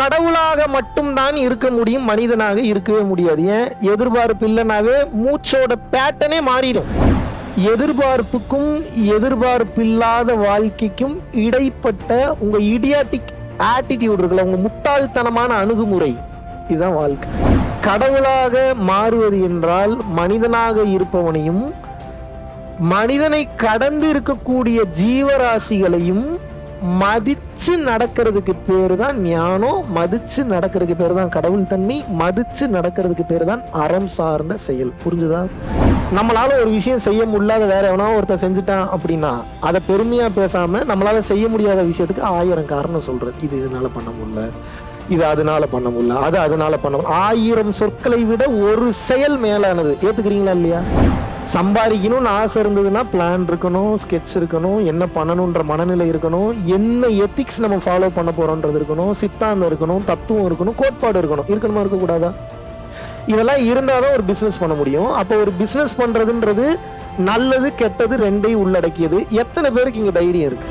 கடவுளாக மட்டும்தான் இருக்க முடியும் மனிதனாக இருக்கவே முடியாது ஏன் எதிர்பார்ப்பு இல்லைனாவே மூச்சோட பேட்டனே மாறிடும் எதிர்பார்ப்புக்கும் எதிர்பார்ப்பில்லாத வாழ்க்கைக்கும் இடைப்பட்ட உங்க இடியாட்டிக் ஆட்டிடியூட் இருக்குல்ல உங்க முட்டாள்தனமான அணுகுமுறை இதுதான் வாழ்க்கை கடவுளாக மாறுவது என்றால் மனிதனாக இருப்பவனையும் மனிதனை கடந்து இருக்கக்கூடிய ஜீவராசிகளையும் மதிச்சு நடக்கிறதுக்கு பேரு தான் ஞானம் மதிச்சு நடக்கிறதுக்கு பேரு தான் கடவுள் தன்மை மதிச்சு நடக்கிறதுக்கு பேரு தான் அறம் சார்ந்த செயல் புரிஞ்சுதா நம்மளால ஒரு விஷயம் செய்ய முடியாத வேற எவனா ஒருத்தன் செஞ்சுட்டான் அப்படின்னா அதை பெருமையா பேசாம நம்மளால செய்ய முடியாத விஷயத்துக்கு ஆயிரம் காரணம் சொல்றது இது இதனால பண்ண முடியல இது அதனால பண்ண முடியல அது அதனால பண்ண முடியல. ஆயிரம் சொற்களை விட ஒரு செயல் மேலானது ஏத்துக்கிறீங்களா இல்லையா சம்பாதிக்கணும்னு ஆசை இருந்ததுன்னா பிளான் இருக்கணும் ஸ்கெட்ச் இருக்கணும் என்ன பண்ணணுன்ற மனநிலை இருக்கணும் என்ன எத்திக்ஸ் நம்ம ஃபாலோ பண்ண போறோன்றது இருக்கணும் சித்தாந்தம் இருக்கணும் தத்துவம் இருக்கணும் கோட்பாடு இருக்கணும் இருக்கணுமா இருக்கக்கூடாதா இதெல்லாம் இருந்தாதான் ஒரு பிசினஸ் பண்ண முடியும் அப்போ ஒரு பிசினஸ் பண்றதுன்றது நல்லது கெட்டது ரெண்டையும் உள்ளடக்கியது எத்தனை பேருக்கு இங்க தைரியம் இருக்கு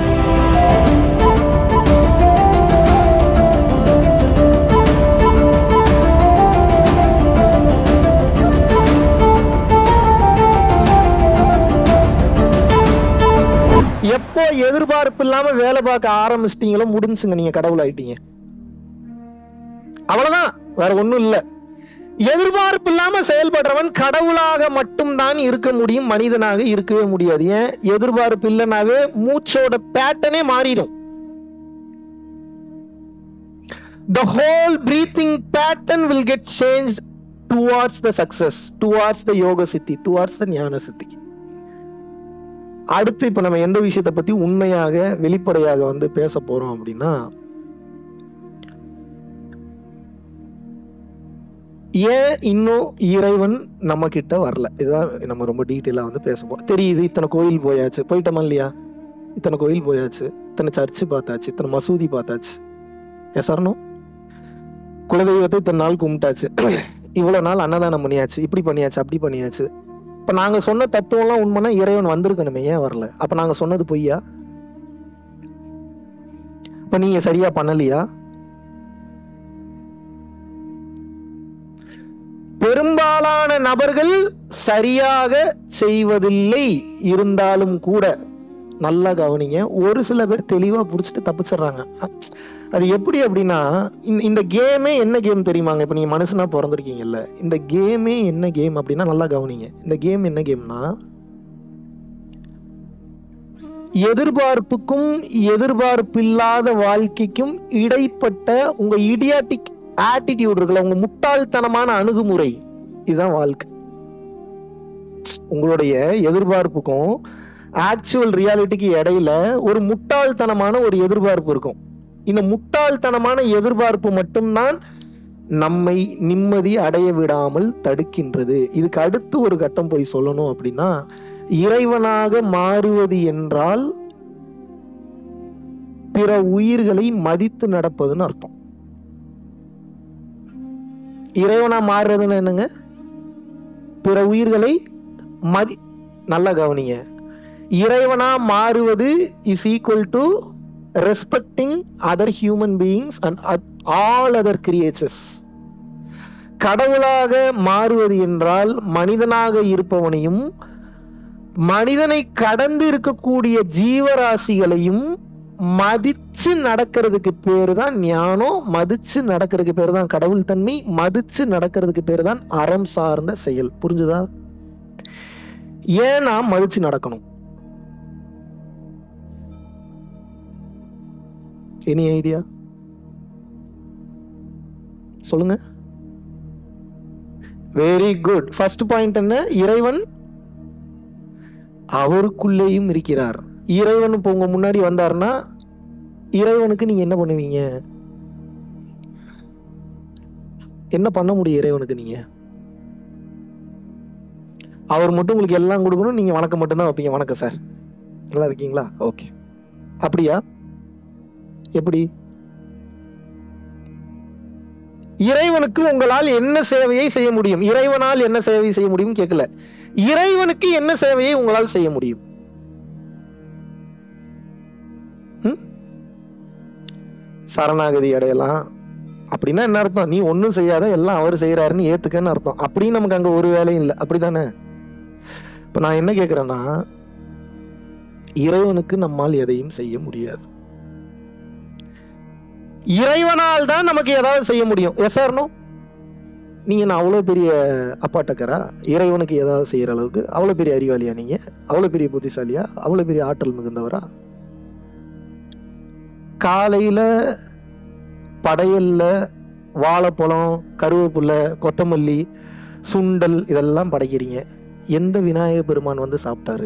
எப்போ எதிர்பார்ப்பு இல்லாம வேலை பார்க்க ஆரம்பிச்சிட்டீங்களோ முடிஞ்சுங்க நீங்க கடவுள் ஆயிட்டீங்க அவ்வளவுதான் வேற ஒண்ணும் இல்ல எதிர்பார்ப்பு இல்லாம செயல்படுறவன் கடவுளாக மட்டும்தான் இருக்க முடியும் மனிதனாக இருக்கவே முடியாது ஏன் எதிர்பார்ப்பு இல்லைனாவே மூச்சோட பேட்டனே மாறிடும் the whole breathing pattern will get changed towards the success towards the yoga siddhi towards the ஞான சித்தி அடுத்து இப்ப நம்ம எந்த விஷயத்தை பத்தி உண்மையாக வெளிப்படையாக வந்து பேச போறோம் அப்படின்னா ஏன் இன்னும் இறைவன் நம்ம கிட்ட வரல இதுதான் நம்ம ரொம்ப டீட்டெயிலா வந்து பேச போறோம் தெரியுது இத்தனை கோயில் போயாச்சு போயிட்டோமா இல்லையா இத்தனை கோயில் போயாச்சு இத்தனை சர்ச்சு பார்த்தாச்சு இத்தனை மசூதி பார்த்தாச்சு எஸ் சரணம் குலதெய்வத்தை இத்தனை நாள் கும்பிட்டாச்சு இவ்வளவு நாள் அன்னதானம் பண்ணியாச்சு இப்படி பண்ணியாச்சு அப்படி பண்ணியாச்சு இப்ப நாங்க சொன்ன தத்துவம்லாம் உண்மைனா இறைவன் வந்திருக்கணுமே ஏன் வரல அப்ப நாங்க சொன்னது பொய்யா இப்ப நீங்க சரியா பண்ணலையா பெரும்பாலான நபர்கள் சரியாக செய்வதில்லை இருந்தாலும் கூட நல்லா கவனிங்க ஒரு சில பேர் தெளிவா புடிச்சிட்டு தப்பிச்சிடுறாங்க அது எப்படி அப்படின்னா இந்த- இந்த கேமே என்ன கேம் தெரியுமாங்க இப்ப நீங்க மனுஷனா பிறந்திருக்கீங்கல்ல இந்த கேமே என்ன கேம் அப்படின்னா நல்லா கவனிங்க இந்த கேம் என்ன கேம்னா எதிர்பார்ப்புக்கும் எதிர்பார்ப்பில்லாத வாழ்க்கைக்கும் இடைப்பட்ட உங்க இடியாட்டிக் ஆட்டிடியூட் இருக்குல்ல உங்க முட்டாள்தனமான அணுகுமுறை இதுதான் வாழ்க்கை உங்களுடைய எதிர்பார்ப்புக்கும் ஆக்சுவல் ரியாலிட்டிக்கு இடையில ஒரு முட்டாள்தனமான ஒரு எதிர்பார்ப்பு இருக்கும் இந்த முட்டாள்தனமான எதிர்பார்ப்பு மட்டும்தான் நம்மை நிம்மதி அடைய விடாமல் தடுக்கின்றது இதுக்கு அடுத்து ஒரு கட்டம் போய் சொல்லணும் அப்படின்னா இறைவனாக மாறுவது என்றால் பிற உயிர்களை மதித்து நடப்பதுன்னு அர்த்தம் இறைவனா மாறுறதுன்னு என்னங்க பிற உயிர்களை மதி நல்லா கவனிங்க இறைவனா மாறுவது is equal to respecting other human beings and all other creatures கடவுளாக மாறுவது என்றால் மனிதனாக இருப்பவனையும் மனிதனை கடந்து இருக்கக்கூடிய ஜீவராசிகளையும் மதிச்சு நடக்கிறதுக்கு பேரு தான் ஞானம் மதிச்சு நடக்கிறதுக்கு பேரு தான் கடவுள் தன்மை மதிச்சு நடக்கிறதுக்கு பேரு தான் அறம் சார்ந்த செயல் புரிஞ்சுதா ஏன் நாம் மதிச்சு நடக்கணும் எனி ஐடியா சொல்லுங்க வெரி குட் ஃபர்ஸ்ட் பாயிண்ட் என்ன இறைவன் அவருக்குள்ளேயும் இருக்கிறார் இறைவன் இப்போ உங்க முன்னாடி வந்தாருன்னா இறைவனுக்கு நீங்க என்ன பண்ணுவீங்க என்ன பண்ண முடியும் இறைவனுக்கு நீங்க அவர் மட்டும் உங்களுக்கு எல்லாம் கொடுக்கணும் நீங்க வணக்கம் மட்டும்தான் வைப்பீங்க வணக்கம் சார் நல்லா இருக்கீங்களா ஓகே அப்படியா எப்படி இறைவனுக்கு உங்களால் என்ன சேவையை செய்ய முடியும் இறைவனால் என்ன சேவை செய்ய முடியும் கேட்கல இறைவனுக்கு என்ன சேவையை உங்களால் செய்ய முடியும் ம்? சரணாகதி அடையலாம் அப்படின்னா என்ன அர்த்தம் நீ ஒன்றும் செய்யாத எல்லாம் அவர் செய்யறாருன்னு ஏத்துக்கன்னு அர்த்தம் அப்படின்னு நமக்கு அங்க ஒரு வேலையும் இல்லை அப்படிதானே இப்ப நான் என்ன கேக்குறேன்னா இறைவனுக்கு நம்மால் எதையும் செய்ய முடியாது இறைவனால் தான் நமக்கு ஏதாவது செய்ய முடியும் எஸ் ஆர்னோ நீங்க நான் அவ்வளோ பெரிய அப்பாட்டக்கரா இறைவனுக்கு ஏதாவது செய்யற அளவுக்கு அவ்வளோ பெரிய அறிவாளியா நீங்க அவ்வளோ பெரிய புத்திசாலியா அவ்வளோ பெரிய ஆற்றல் மிகுந்தவரா காலையில படையல்ல வாழைப்பழம் கருவேப்பிலை கொத்தமல்லி சுண்டல் இதெல்லாம் படைக்கிறீங்க எந்த விநாயக பெருமான் வந்து சாப்பிட்டாரு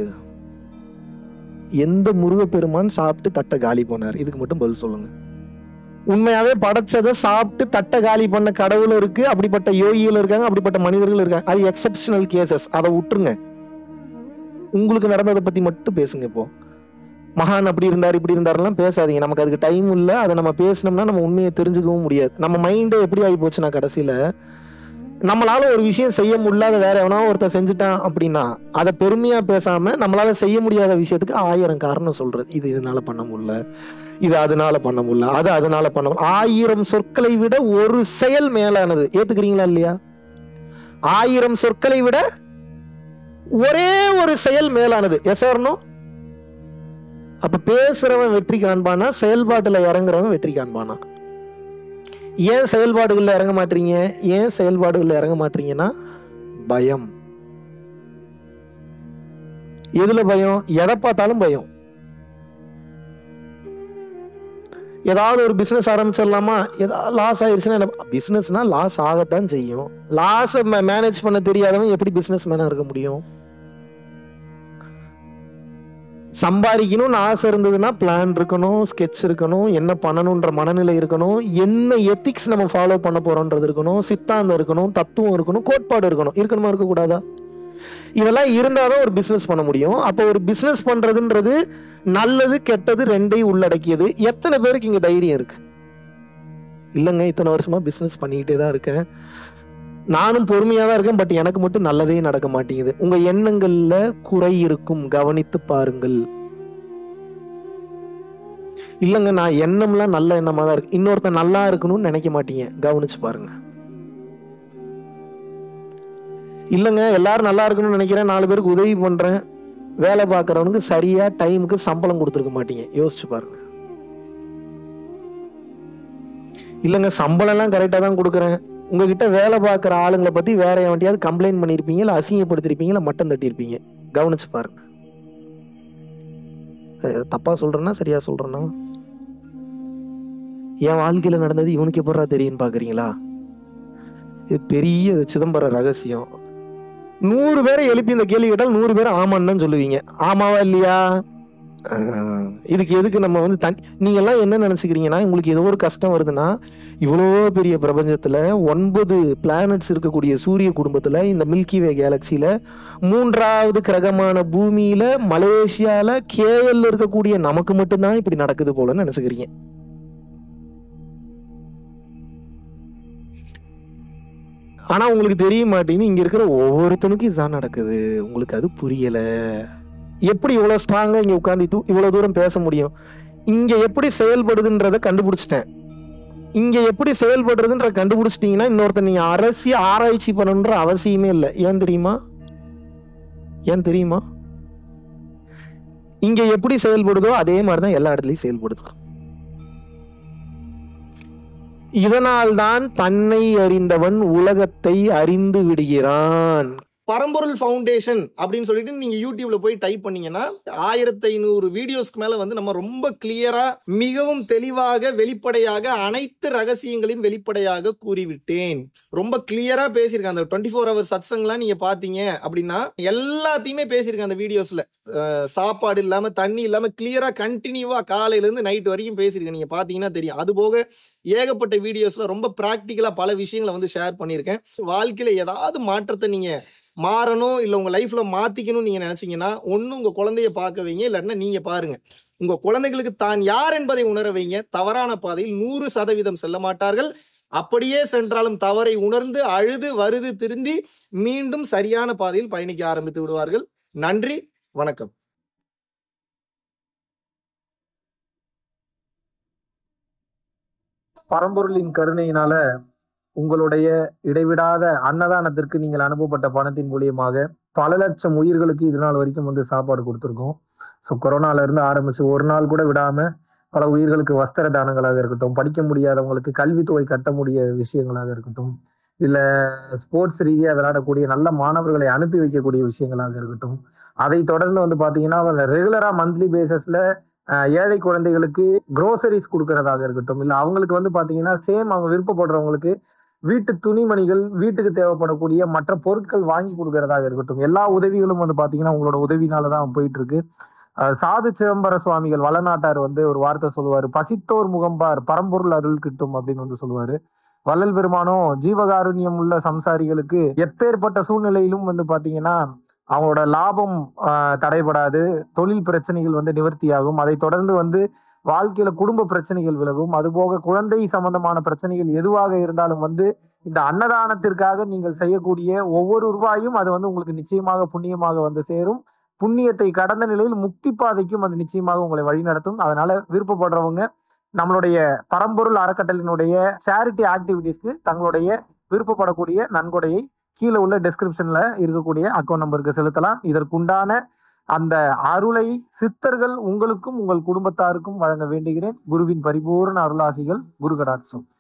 எந்த முருக பெருமான் சாப்பிட்டு தட்டை காலி பண்ணார் இதுக்கு மட்டும் பதில் சொல்லுங்க உண்மையாவே படைச்சதை சாப்பிட்டு தட்டை காலி பண்ண கடவுள் இருக்கு அப்படிப்பட்ட யோகிகள் இருக்காங்க அப்படிப்பட்ட மனிதர்கள் இருக்காங்க அது எக்ஸப்ஷனல் கேசஸ் அதை விட்டுருங்க உங்களுக்கு நடந்ததை பத்தி மட்டும் பேசுங்க இப்போ மகான் அப்படி இருந்தார் இப்படி இருந்தாருலாம் பேசாதீங்க நமக்கு அதுக்கு டைம் இல்லை அதை நம்ம பேசினோம்னா நம்ம உண்மையை தெரிஞ்சுக்கவும் முடியாது நம்ம மைண்டே எப்படி ஆகி போச்சுன்னா கடைசியில நம்மளால ஒரு விஷயம் செய்ய முடியாத வேற எவனோ ஒருத்தன் செஞ்சுட்டான் அப்படின்னா அதை பெருமையா பேசாம நம்மளால செய்ய முடியாத விஷயத்துக்கு ஆயிரம் காரணம் சொல்றது இது இதனால பண்ண முடியல இது அதனால பண்ண முடியல அது அதனால பண்ண முடியல ஆயிரம் சொற்களை விட ஒரு செயல் மேலானது ஏத்துக்கிறீங்களா இல்லையா ஆயிரம் சொற்களை விட ஒரே ஒரு செயல் மேலானது எஸ் ஆர்னோ அப்ப பேசுறவன் வெற்றி காண்பானா செயல்பாட்டுல இறங்குறவன் வெற்றி காண்பானா ஏன் செயல்பாடுகள்ல இறங்க மாட்டீங்க ஏன் செயல்பாடுகள்ல இறங்க மாட்டீங்கன்னா பயம் எதுல பயம் எதை பார்த்தாலும் பயம் ஏதாவது ஒரு பிசினஸ் ஆரம்பிச்சிடலாமா ஏதாவது லாஸ் ஆயிடுச்சுன்னா என்ன பிசினஸ்னா லாஸ் ஆகத்தான் செய்யும் லாஸை மேனேஜ் பண்ண தெரியாதவன் எப்படி பிசினஸ் மேனா இருக்க முடியும் சம்பாதிக்கணும்னு ஆசை இருந்ததுன்னா பிளான் இருக்கணும் ஸ்கெட்ச் இருக்கணும் என்ன பண்ணணுன்ற மனநிலை இருக்கணும் என்ன எத்திக்ஸ் நம்ம ஃபாலோ பண்ண போறோன்றது இருக்கணும் சித்தாந்தம் இருக்கணும் தத்துவம் இருக்கணும் கோட்பாடு இருக்கணும் இருக்கணுமா இருக்கக்கூடாதா இதெல்லாம் இருந்தாதான் ஒரு பிசினஸ் பண்ண முடியும் அப்போ ஒரு பிசினஸ் பண்றதுன்றது நல்லது கெட்டது ரெண்டையும் உள்ளடக்கியது எத்தனை பேருக்கு இங்க தைரியம் இருக்கு இல்லைங்க இத்தனை வருஷமா பிசினஸ் பண்ணிக்கிட்டே தான் இருக்கேன் நானும் பொறுமையா தான் இருக்கேன் பட் எனக்கு மட்டும் நல்லதே நடக்க மாட்டேங்குது உங்க எண்ணங்கள்ல குறை இருக்கும் கவனித்து பாருங்கள் இல்லைங்க நான் எண்ணம்லாம் நல்ல எண்ணமா தான் இருக்கு இன்னொருத்தன் நல்லா இருக்கணும்னு நினைக்க மாட்டீங்க கவனிச்சு பாருங்க இல்லைங்க எல்லாரும் நல்லா இருக்கணும்னு நினைக்கிறேன் நாலு பேருக்கு உதவி பண்றேன் வேலை பார்க்கறவனுக்கு சரியா டைமுக்கு சம்பளம் கொடுத்துருக்க மாட்டீங்க யோசிச்சு பாருங்க இல்லைங்க சம்பளம் எல்லாம் கரெக்டா தான் கொடுக்குறேன் உங்ககிட்ட வேலை பார்க்குற ஆளுங்களை பத்தி வேற எவன்ட்டையாவது கம்ப்ளைண்ட் பண்ணியிருப்பீங்க இல்லை அசிங்கப்படுத்திருப்பீங்க இல்லை மட்டம் தட்டியிருப்பீங்க கவனிச்சு பாருங்க அஹ் தப்பா சொல்றேன்னா சரியா சொல்றேன்னா என் வாழ்க்கையில நடந்தது இவனுக்கு எப்படா தெரியும்னு பாக்குறீங்களா இது பெரிய சிதம்பர ரகசியம் நூறு பேரை எழுப்பி இந்த கேள்வி கேட்டால் நூறு பேர் ஆமான்னு தான் சொல்லுவீங்க ஆமாவா இல்லையா ஆஹ் இதுக்கு எதுக்கு நம்ம வந்து தனி நீங்க எல்லாம் என்ன நினைச்சுக்கிறீங்கன்னா உங்களுக்கு ஏதோ ஒரு கஷ்டம் வருதுன்னா இவ்வளோ பெரிய பிரபஞ்சத்துல ஒன்பது பிளானட்ஸ் இருக்கக்கூடிய சூரிய குடும்பத்துல இந்த மில்கி வே கேலக்சியில மூன்றாவது கிரகமான பூமியில மலேசியால கேஎல்ல இருக்கக்கூடிய நமக்கு மட்டும்தான் இப்படி நடக்குது போலன்னு நினைச்சுக்கிறீங்க ஆனா உங்களுக்கு தெரிய மாட்டேங்குது இங்க இருக்கிற ஒவ்வொருத்தனுக்கும் இதுதான் நடக்குது உங்களுக்கு அது புரியல எப்படி இவ்வளவு ஸ்ட்ராங்கா இங்க உட்கார்ந்து இவ்வளவு தூரம் பேச முடியும் இங்க எப்படி செயல்படுதுன்றத கண்டுபிடிச்சிட்டேன் இங்க எப்படி செயல்படுறதுன்ற கண்டுபிடிச்சிட்டீங்கன்னா இன்னொருத்தர் நீங்க அரசிய ஆராய்ச்சி பண்ணணுன்ற அவசியமே இல்லை ஏன் தெரியுமா ஏன் தெரியுமா இங்க எப்படி செயல்படுதோ அதே மாதிரிதான் எல்லா இடத்துலயும் செயல்படுது இதனால்தான் தன்னை அறிந்தவன் உலகத்தை அறிந்து விடுகிறான் பரம்பொருள் ஃபவுண்டேஷன் அப்படின்னு சொல்லிட்டு நீங்க யூடியூப்ல போய் டைப் பண்ணீங்கன்னா ஆயிரத்தி ஐநூறு வீடியோஸ்க்கு மேல வந்து நம்ம ரொம்ப கிளியரா மிகவும் தெளிவாக வெளிப்படையாக அனைத்து ரகசியங்களையும் வெளிப்படையாக கூறிவிட்டேன் ரொம்ப கிளியரா பேசியிருக்கேன் அந்த டுவெண்ட்டி ஃபோர் ஹவர் சத்சங்லாம் நீங்க பாத்தீங்க அப்படின்னா எல்லாத்தையுமே பேசியிருக்கேன் அந்த வீடியோஸ்ல அஹ் சாப்பாடு இல்லாம தண்ணி இல்லாம கிளியரா கண்டினியூவா காலையில இருந்து நைட் வரைக்கும் பேசியிருக்கேன் நீங்க பாத்தீங்கன்னா தெரியும் அது போக ஏகப்பட்ட வீடியோஸ்ல ரொம்ப பிராக்டிக்கலா பல விஷயங்களை வந்து ஷேர் பண்ணியிருக்கேன் வாழ்க்கையில ஏதாவது மாற்றத்தை நீங்க மாறணும் இல்ல உங்க லைஃப்ல மாத்திக்கணும்னு நீங்க நினைச்சீங்கன்னா ஒண்ணு உங்க குழந்தைய பார்க்க வைங்க இல்லாட்டினா நீங்க பாருங்க உங்க குழந்தைகளுக்கு தான் யார் என்பதை உணர வைங்க தவறான பாதையில் நூறு சதவீதம் செல்ல மாட்டார்கள் அப்படியே சென்றாலும் தவறை உணர்ந்து அழுது வருது திருந்தி மீண்டும் சரியான பாதையில் பயணிக்க ஆரம்பித்து விடுவார்கள் நன்றி வணக்கம் பரம்பொருளின் கருணையினால உங்களுடைய இடைவிடாத அன்னதானத்திற்கு நீங்கள் அனுப்பப்பட்ட பணத்தின் மூலியமாக பல லட்சம் உயிர்களுக்கு இது நாள் வரைக்கும் வந்து சாப்பாடு கொடுத்துருக்கோம் ஸோ கொரோனால இருந்து ஆரம்பிச்சு ஒரு நாள் கூட விடாம பல உயிர்களுக்கு வஸ்திர தானங்களாக இருக்கட்டும் படிக்க முடியாதவங்களுக்கு கல்வித்தொகை கட்ட முடிய விஷயங்களாக இருக்கட்டும் இல்ல ஸ்போர்ட்ஸ் ரீதியா விளையாடக்கூடிய நல்ல மாணவர்களை அனுப்பி வைக்கக்கூடிய விஷயங்களாக இருக்கட்டும் அதை தொடர்ந்து வந்து பாத்தீங்கன்னா ரெகுலரா மந்த்லி பேசிஸ்ல ஏழை குழந்தைகளுக்கு க்ரோசரிஸ் கொடுக்கறதாக இருக்கட்டும் இல்ல அவங்களுக்கு வந்து பாத்தீங்கன்னா சேம் அவங்க விருப்பப்படுறவங்களுக்கு வீட்டு துணிமணிகள் வீட்டுக்கு தேவைப்படக்கூடிய மற்ற பொருட்கள் வாங்கி கொடுக்கறதாக இருக்கட்டும் எல்லா உதவிகளும் வந்து பாத்தீங்கன்னா உங்களோட உதவினால தான் போயிட்டு இருக்கு அஹ் சாது சிதம்பர சுவாமிகள் வளநாட்டார் வந்து ஒரு வார்த்தை சொல்லுவாரு பசித்தோர் முகம்பார் பரம்பொருள் அருள் கிட்டும் அப்படின்னு வந்து சொல்லுவாரு வள்ளல் பெருமானும் ஜீவகாருண்யம் உள்ள சம்சாரிகளுக்கு எப்பேற்பட்ட சூழ்நிலையிலும் வந்து பாத்தீங்கன்னா அவங்களோட லாபம் ஆஹ், தடைபடாது தொழில் பிரச்சனைகள் வந்து நிவர்த்தியாகும் அதை தொடர்ந்து வந்து வாழ்க்கையில குடும்ப பிரச்சனைகள் விலகும் அதுபோக குழந்தை சம்பந்தமான பிரச்சனைகள் எதுவாக இருந்தாலும் வந்து இந்த அன்னதானத்திற்காக நீங்கள் செய்யக்கூடிய ஒவ்வொரு ரூபாயும் அது வந்து உங்களுக்கு நிச்சயமாக புண்ணியமாக வந்து சேரும் புண்ணியத்தை கடந்த நிலையில் முக்தி பாதைக்கும் அது நிச்சயமாக உங்களை வழிநடத்தும் அதனால விருப்பப்படுறவங்க நம்மளுடைய பரம்பொருள் அறக்கட்டளினுடைய சேரிட்டி ஆக்டிவிட்டீஸ்க்கு தங்களுடைய விருப்பப்படக்கூடிய நன்கொடையை கீழே உள்ள டெஸ்கிரிப்ஷன்ல இருக்கக்கூடிய அக்கௌண்ட் நம்பருக்கு செலுத்தலாம் இதற்குண்டான அந்த அருளை சித்தர்கள் உங்களுக்கும் உங்கள் குடும்பத்தாருக்கும் வழங்க வேண்டுகிறேன் குருவின் பரிபூர்ண அருளாசிகள் குரு கடாட்சம்